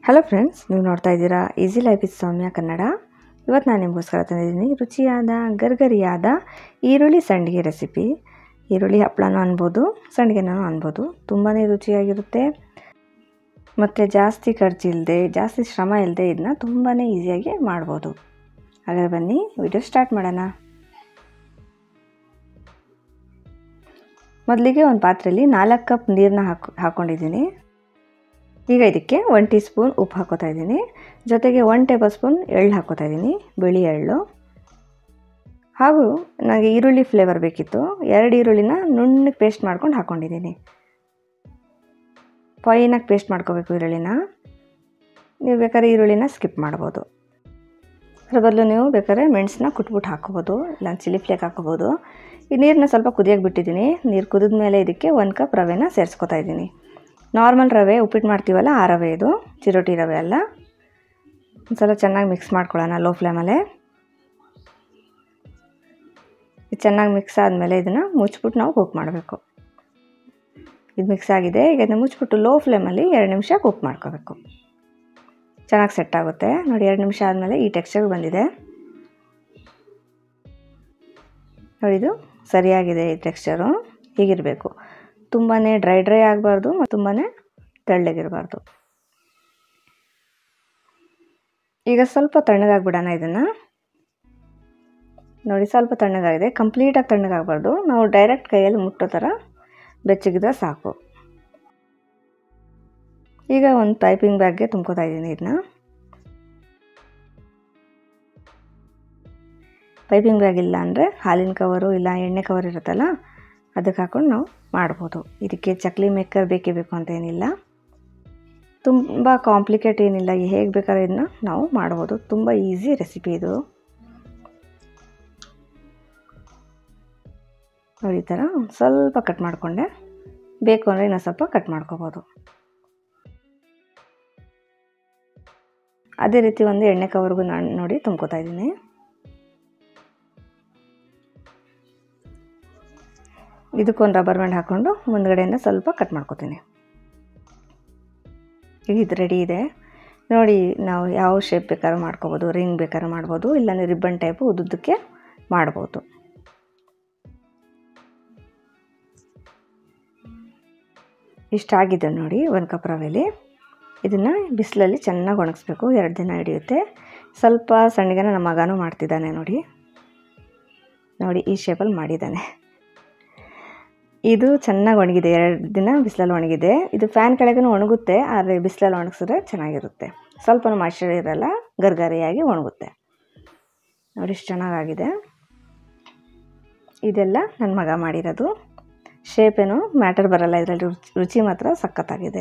hello friends ನೀವು ನೋಡ್ತಾ ಇದ್ದೀರಾ easy life is Soumya Kannada ಇವತ್ತು ನಾನು ನಿಮಗೋಸ್ಕರ ತಂದಿದ್ದೀನಿ ರುಚಿಯಾದ ಗರ್ಗರಿಯಾದ ಈರುಳ್ಳಿ ಸಂಡಿಗೆ ರೆಸಿಪಿ ಈರುಳ್ಳಿ ಹಪ್ಪಳನೂ ಅನ್ಬೋದು ಸಂಡಿಗೆನೂ ಅನ್ಬೋದು ತುಂಬಾ ರುಚಿಯಾಗಿರುತ್ತೆ ಮತ್ತು ಜಾಸ್ತಿ ಖರ್ಚಿಲ್ಲದೆ ಜಾಸ್ತಿ ಶ್ರಮ ಇಲ್ಲದೆ ಇದನ್ನ ತುಂಬಾ ಈಸಿಯಾಗಿ ಮಾಡ್ಬೋದು ಹಾಗಾದ್ರೆ ಬನ್ನಿ ವಿಡಿಯೋ ಸ್ಟಾರ್ಟ್ ಮಾಡೋಣ ಮೊದಲಿಗೆ ಒಂದು ಪಾತ್ರೆಯಲ್ಲಿ ನಾಲ್ಕು ಕಪ್ ನೀರನ್ನ ಹಾಕೊ ಹಾಕ್ಕೊಂಡಿದ್ದೀನಿ ಈಗ ಇದಕ್ಕೆ ಒನ್ ಟೀ ಸ್ಪೂನ್ ಉಪ್ಪು ಹಾಕೋತಾ ಇದ್ದೀನಿ ಜೊತೆಗೆ ಒನ್ ಟೇಬಲ್ ಸ್ಪೂನ್ ಎಳ್ಳು ಹಾಕೋತಾ ಇದ್ದೀನಿ ಬಿಳಿ ಎಳ್ಳು ಹಾಗೂ ನನಗೆ ಈರುಳ್ಳಿ ಫ್ಲೇವರ್ ಬೇಕಿತ್ತು ಎರಡು ಈರುಳ್ಳಿನ ನುಣ್ಣಗೆ ಪೇಸ್ಟ್ ಮಾಡ್ಕೊಂಡು ಹಾಕ್ಕೊಂಡಿದ್ದೀನಿ ಫೈನಾಗಿ ಪೇಸ್ಟ್ ಮಾಡ್ಕೋಬೇಕು ಈರುಳ್ಳಿನ ನೀವು ಬೇಕಾದ್ರೆ ಈರುಳ್ಳಿನ ಸ್ಕಿಪ್ ಮಾಡ್ಬೋದು ಅದ್ರ ಬದಲು ನೀವು ಬೇಕಾದ್ರೆ ಮೆಣಸನ್ನ ಕುಟ್ಬಿಟ್ಟು ಹಾಕ್ಕೋಬೋದು ಇಲ್ಲ ಚಿಲ್ಲಿ ಫ್ಲೇಕ್ ಹಾಕ್ಕೋಬೋದು ಈ ನೀರನ್ನ ಸ್ವಲ್ಪ ಕುದಿಯೋಕೆ ಬಿಟ್ಟಿದ್ದೀನಿ ನೀರು ಕುದಿದ ಮೇಲೆ ಇದಕ್ಕೆ ಒಂದು ಕಪ್ ರವೆನ ಸೇರಿಸ್ಕೊತಾ ಇದ್ದೀನಿ ನಾರ್ಮಲ್ ರವೆ ಉಪ್ಪಿಟ್ಟು ಮಾಡ್ತೀವಲ್ಲ ಆ ರವೆ ಇದು ಚಿರೋಟಿ ರವೆ ಅಲ್ಲ ಒಂದು ಸಲ ಚೆನ್ನಾಗಿ ಮಿಕ್ಸ್ ಮಾಡ್ಕೊಳ್ಳೋಣ ಲೋ ಫ್ಲೇಮಲ್ಲೇ ಇದು ಚೆನ್ನಾಗಿ ಮಿಕ್ಸ್ ಆದಮೇಲೆ ಇದನ್ನು ಮುಚ್ಚಿಬಿಟ್ಟು ನಾವು ಕುಕ್ ಮಾಡಬೇಕು ಇದು ಮಿಕ್ಸ್ ಆಗಿದೆ ಈಗ ಇದನ್ನ ಮುಚ್ಚಿಬಿಟ್ಟು ಲೋ ಫ್ಲೇಮಲ್ಲಿ ಎರಡು ನಿಮಿಷ ಕುಕ್ ಮಾಡ್ಕೋಬೇಕು ಚೆನ್ನಾಗಿ ಸೆಟ್ ಆಗುತ್ತೆ ನೋಡಿ ಎರಡು ನಿಮಿಷ ಆದಮೇಲೆ ಈ ಟೆಕ್ಸ್ಚರ್ ಬಂದಿದೆ ನೋಡಿದು ಸರಿಯಾಗಿದೆ ಈ ಟೆಕ್ಸ್ಚರು ಹೀಗಿರಬೇಕು ತುಂಬಾ ಡ್ರೈ ಡ್ರೈ ಆಗಬಾರ್ದು ಮತ್ತು ತುಂಬಾ ತೆಳ್ಳಗಿರಬಾರ್ದು ಈಗ ಸ್ವಲ್ಪ ತಣ್ಣಗಾಗ್ಬಿಡೋಣ ಇದನ್ನು ನೋಡಿ ಸ್ವಲ್ಪ ತಣ್ಣಗಾಗಿದೆ ಕಂಪ್ಲೀಟಾಗಿ ತಣ್ಣಗಾಗಬಾರ್ದು ನಾವು ಡೈರೆಕ್ಟ್ ಕೈಯಲ್ಲಿ ಮುಟ್ಟೋ ಥರ ಬೆಚ್ಚಗಿದ್ರೆ ಸಾಕು ಈಗ ಒಂದು ಪೈಪಿಂಗ್ ಬ್ಯಾಗ್ಗೆ ತುಂಬ್ಕೋತಾ ಇದ್ದೀನಿ ಇದನ್ನ ಪೈಪಿಂಗ್ ಬ್ಯಾಗ್ ಇಲ್ಲ ಅಂದರೆ ಹಾಲಿನ ಕವರು ಇಲ್ಲ ಎಣ್ಣೆ ಕವರ್ ಇರುತ್ತಲ್ಲ ಅದಕ್ಕೆ ಹಾಕೊಂಡು ನಾವು ಮಾಡ್ಬೋದು ಇದಕ್ಕೆ ಚಕ್ಲಿ ಮೇಕರ್ ಬೇಕೇ ಬೇಕು ಅಂತ ಏನಿಲ್ಲ ತುಂಬ ಕಾಂಪ್ಲಿಕೇಟ್ ಏನಿಲ್ಲ ಹೇಗೆ ಬೇಕಾದ್ರೆ ಇದನ್ನ ನಾವು ಮಾಡ್ಬೋದು ತುಂಬ ಈಸಿ ರೆಸಿಪಿ ಇದು ನೋಡಿ ಈ ಥರ ಸ್ವಲ್ಪ ಕಟ್ ಮಾಡಿಕೊಂಡೆ ಬೇಕು ಅಂದರೆ ಇನ್ನೂ ಸ್ವಲ್ಪ ಕಟ್ ಮಾಡ್ಕೋಬೋದು ಅದೇ ರೀತಿ ಒಂದು ಎಣ್ಣೆ ಕವರ್ಗೂ ನಾನು ನೋಡಿ ತುಂಬ್ಕೋತಾ ಇದ್ದೀನಿ ಇದಕ್ಕೊಂದು ರಬ್ಬರ್ ಬ್ಯಾಂಡ್ ಹಾಕ್ಕೊಂಡು ಮುಂದ್ಗಡೆಯಿಂದ ಸ್ವಲ್ಪ ಕಟ್ ಮಾಡ್ಕೊತೀನಿ ಈಗ ಇದು ರೆಡಿ ಇದೆ ನೋಡಿ ನಾವು ಯಾವ ಶೇಪ್ ಬೇಕಾದ್ರೂ ಮಾಡ್ಕೋಬೋದು ರಿಂಗ್ ಬೇಕಾದ್ರೂ ಮಾಡ್ಬೋದು ಇಲ್ಲಾಂದರೆ ರಿಬ್ಬನ್ ಟೈಪು ಉದ್ದುದ್ದಕ್ಕೆ ಮಾಡ್ಬೋದು ಇಷ್ಟಾಗಿದೆ ನೋಡಿ ಒಂದು ಕಪ್ ರವೆಲಿ ಇದನ್ನು ಬಿಸಿಲಲ್ಲಿ ಚೆನ್ನಾಗಿ ಒಣಗಿಸ್ಬೇಕು ಎರಡು ದಿನ ಹಿಡಿಯುತ್ತೆ ಸ್ವಲ್ಪ ಸಣ್ಣಗೆನ ನಮ್ಮ ಮಗನೂ ಮಾಡ್ತಿದ್ದಾನೆ ನೋಡಿ ನೋಡಿ ಈ ಶೇಪಲ್ಲಿ ಮಾಡಿದ್ದಾನೆ ಇದು ಚೆನ್ನಾಗಿ ಒಣಗಿದೆ ಎರಡು ದಿನ ಬಿಸಿಲಲ್ಲಿ ಒಣಗಿದೆ ಇದು ಫ್ಯಾನ್ ಕೆಳಗೂ ಒಣಗುತ್ತೆ ಆದರೆ ಬಿಸಿಲಲ್ಲಿ ಒಣಗಿಸಿದ್ರೆ ಚೆನ್ನಾಗಿರುತ್ತೆ ಸ್ವಲ್ಪ ಮಾಯ್ಶ್ಚರ್ ಇರಲ್ಲ ಗರ್ಗರಿಯಾಗಿ ಒಣಗುತ್ತೆ ನೋಡಿ ಇಷ್ಟು ಚೆನ್ನಾಗಾಗಿದೆ ಇದೆಲ್ಲ ನನ್ನ ಮಗ ಮಾಡಿರೋದು ಶೇಪೇನು ಮ್ಯಾಟರ್ ಬರಲ್ಲ ಇದರಲ್ಲಿ ರುಚಿ ರುಚಿ ಮಾತ್ರ ಸಖತ್ತಾಗಿದೆ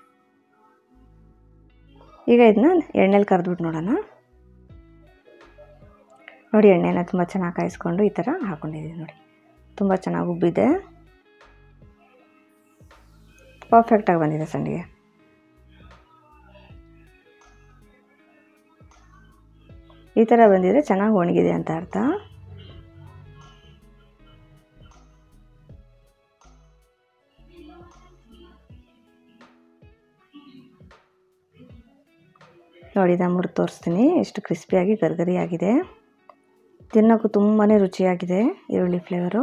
ಈಗ ಇದನ್ನ ಎಣ್ಣೆಲಿ ಕರೆದ್ಬಿಟ್ಟು ನೋಡೋಣ ನೋಡಿ ಎಣ್ಣೆನ ತುಂಬ ಚೆನ್ನಾಗಿ ಕಾಯಿಸ್ಕೊಂಡು ಈ ಥರ ಹಾಕ್ಕೊಂಡಿದ್ದೀನಿ ನೋಡಿ ತುಂಬ ಚೆನ್ನಾಗಿ ಉಬ್ಬಿದೆ ಪರ್ಫೆಕ್ಟಾಗಿ ಬಂದಿದೆ ಸಂಡಿಗೆ ಈ ಥರ ಬಂದಿದ್ರೆ ಚೆನ್ನಾಗಿ ಒಣಗಿದೆ ಅಂತ ಅರ್ಥ ನೋಡಿದ ಮುರಿದು ತೋರಿಸ್ತೀನಿ ಎಷ್ಟು ಕ್ರಿಸ್ಪಿಯಾಗಿ ಗರ್ಗರಿಯಾಗಿದೆ ತಿನ್ನೋಕ್ಕೂ ತುಂಬಾ ರುಚಿಯಾಗಿದೆ ಈರುಳ್ಳಿ ಫ್ಲೇವರು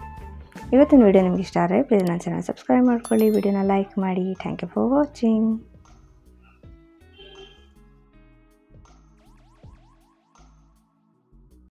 ಇವತ್ತಿನ ವಿಡಿಯೋ ನಿಮ್ಗೆ ಇಷ್ಟ ಆದರೆ ಪ್ಲೀಸ್ ನನ್ನ ಚಾನಲ್ ಸಬ್ಸ್ಕ್ರೈಬ್ ಮಾಡ್ಕೊಳ್ಳಿ ವಿಡಿಯೋನ ಲೈಕ್ ಮಾಡಿ ಥ್ಯಾಂಕ್ ಯು ಫಾರ್ ವಾಚಿಂಗ್